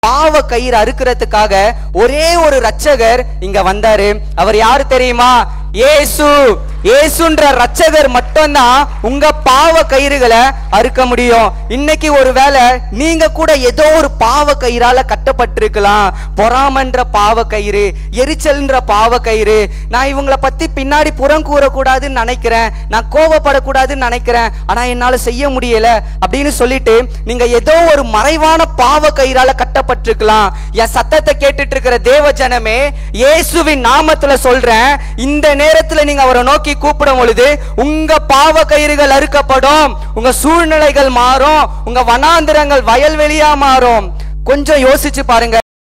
பாவ கயிறு அறுக்கிறதுக்காக ஒரே ஒரு ரட்சகர் இங்க வந்தாரு அவர் யாரு தெரியுமா இயேசு இயேசுன்ற ரட்சகர் மட்டும்தான் உங்க பாவ கயிறுகளை அறுக்க முடியும் இன்னைக்கு ஒருவேளை நீங்க கூட ஏதோ ஒரு பாவ கயிறால கட்டப்பட்டிருக்கலாம் பொறாமன்ற பாவ கயிறு எரிச்சல்ன்ற பாவ கயிறு நான் இவங்களை பத்தி பின்னாடி புறம் கூறக்கூடாதுன்னு நினைக்கிறேன் நான் கோவப்படக்கூடாதுன்னு நினைக்கிறேன் ஆனா என்னால செய்ய முடியல அப்படின்னு சொல்லிட்டு நீங்க ஏதோ ஒரு மறைவான பாவ கயிறால கட்டப்பட்டிருக்கலாம் என் சத்தத்தை கேட்டுட்டு இருக்கிற தேவ ஜனமே இயேசுவின் நாமத்துல சொல்றேன் இந்த நேரத்துல நீங்க அவரை நோக்கி கூப்பிடும் பொழுது உங்க பாவ கயிறுகள் அறுக்கப்படும் உங்க சூழ்நிலைகள் மாறும் உங்க வனாந்திரங்கள் வயல்வெளியா மாறும் கொஞ்சம் யோசிச்சு பாருங்க